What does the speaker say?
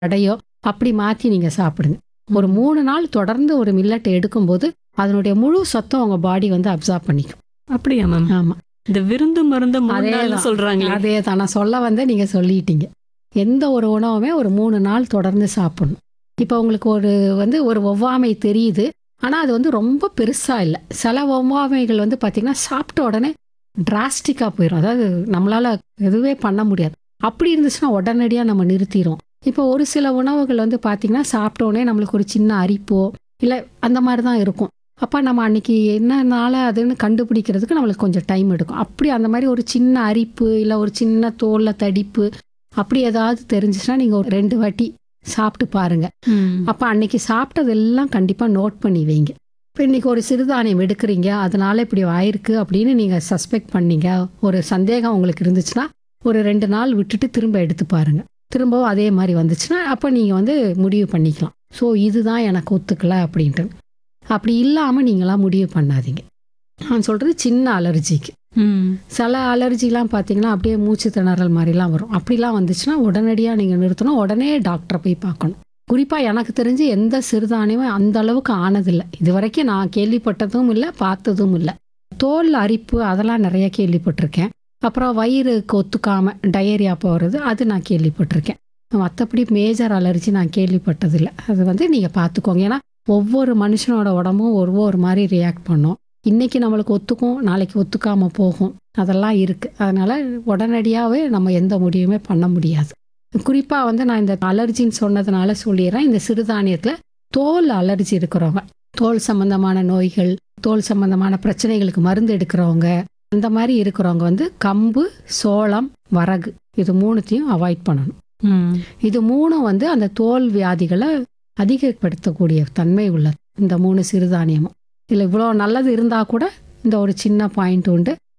அடையோ அப்படி மாற்றி நீங்கள் சாப்பிடுங்க ஒரு மூணு நாள் தொடர்ந்து ஒரு மில்லட்டை எடுக்கும்போது அதனுடைய முழு சத்தம் உங்கள் பாடி வந்து அப்சார்ப் பண்ணிக்கும் அப்படியா மேம் ஆமாம் இந்த விருந்து மருந்த மூணு நாள்னு அதேதான். சொல்றாங்களே அதே தான் நான் சொல்ல வந்தே நீங்கள் சொல்லிட்டீங்க எந்த ஒரு உணவுமே ஒரு மூணு நாள் தொடர்ந்து சாப்பிடணும் இப்போ உங்களுக்கு ஒரு வந்து ஒரு ஒவ்வாமை தெரியுது ஆனால் அது வந்து ரொம்ப பெருசாக இல்லை சில ஒவ்வாமைகள் வந்து பார்த்திங்கன்னா சாப்பிட்ட உடனே டிராஸ்டிக்காக போயிடும் அதாவது நம்மளால் எதுவே பண்ண முடியாது அப்படி இருந்துச்சுன்னா உடனடியாக நம்ம நிறுத்திடும் இப்போ ஒரு சில உணவுகள் வந்து பார்த்திங்கன்னா சாப்பிட்ட உடனே நம்மளுக்கு ஒரு சின்ன அரிப்போ இல்லை அந்த மாதிரி தான் இருக்கும் அப்போ நம்ம அன்னைக்கு என்னனால அதுன்னு கண்டுபிடிக்கிறதுக்கு நம்மளுக்கு கொஞ்சம் டைம் எடுக்கும் அப்படி அந்த மாதிரி ஒரு சின்ன அரிப்பு இல்லை ஒரு சின்ன தோலில் தடிப்பு அப்படி ஏதாவது தெரிஞ்சுச்சுன்னா நீங்கள் ஒரு ரெண்டு வாட்டி சாப்பிட்டு பாருங்க ம். அப்போ அன்னைக்கு சாப்பிட்டதெல்லாம் கண்டிப்பாக நோட் பண்ணி வைங்க இப்போ இன்னைக்கு ஒரு சிறுதானியம் எடுக்கிறீங்க அதனால இப்படி ஆயிருக்கு அப்படின்னு நீங்கள் சஸ்பெக்ட் பண்ணீங்க ஒரு சந்தேகம் உங்களுக்கு இருந்துச்சுன்னா ஒரு ரெண்டு நாள் விட்டுட்டு திரும்ப எடுத்து பாருங்க திரும்பவும் அதே மாதிரி வந்துச்சுன்னா அப்போ நீங்கள் வந்து முடிவு பண்ணிக்கலாம் ஸோ இதுதான் எனக்கு ஒத்துக்கல அப்படின்ட்டு அப்படி இல்லாமல் நீங்களாம் முடிவு பண்ணாதீங்க நான் சொல்கிறது சின்ன அலர்ஜிக்கு ம். சில அலர்ஜிலாம் பார்த்தீங்கன்னா அப்படியே மூச்சு திணறல் மாதிரிலாம் வரும் அப்படிலாம் வந்துச்சுன்னா உடனடியாக நீங்கள் நிறுத்தணும் உடனே டாக்டரை போய் பார்க்கணும் குறிப்பாக எனக்கு தெரிஞ்சு எந்த சிறுதானியமும் அந்த அளவுக்கு ஆனதில்லை இது வரைக்கும் நான் கேள்விப்பட்டதும் இல்லை பார்த்ததும் இல்லை தோல் அரிப்பு அதெல்லாம் நிறைய கேள்விப்பட்டிருக்கேன் அப்புறம் வயிறுக்கு ஒத்துக்காம டயரியா போகிறது அது நான் கேள்விப்பட்டிருக்கேன் மற்றபடி மேஜர் அலர்ஜி நான் கேள்விப்பட்டதில்லை அது வந்து நீங்கள் பார்த்துக்கோங்க ஏன்னா ஒவ்வொரு மனுஷனோட உடம்பும் ஒவ்வொரு மாதிரி ரியாக்ட் பண்ணும் இன்னைக்கு நம்மளுக்கு ஒத்துக்கும் நாளைக்கு ஒத்துக்காம போகும் அதெல்லாம் இருக்கு அதனால உடனடியாகவே நம்ம எந்த முடிவுமே பண்ண முடியாது குறிப்பாக வந்து நான் இந்த அலர்ஜின்னு சொன்னதுனால சொல்லிடுறேன் இந்த சிறுதானியத்தில் தோல் அலர்ஜி இருக்கிறவங்க தோல் சம்பந்தமான நோய்கள் தோல் சம்பந்தமான பிரச்சனைகளுக்கு மருந்து எடுக்கிறவங்க அந்த மாதிரி இருக்கிறவங்க வந்து கம்பு சோளம் வரகு இது மூணுத்தையும் அவாய்ட் பண்ணணும் ம். இது மூணும் வந்து அந்த தோல் வியாதிகளை அதிகப்படுத்தக்கூடிய தன்மை உள்ளது இந்த மூணு சிறுதானியமும் இதில் இவ்வளோ நல்லது இருந்தால் கூட இந்த ஒரு சின்ன பாயிண்ட் உண்டு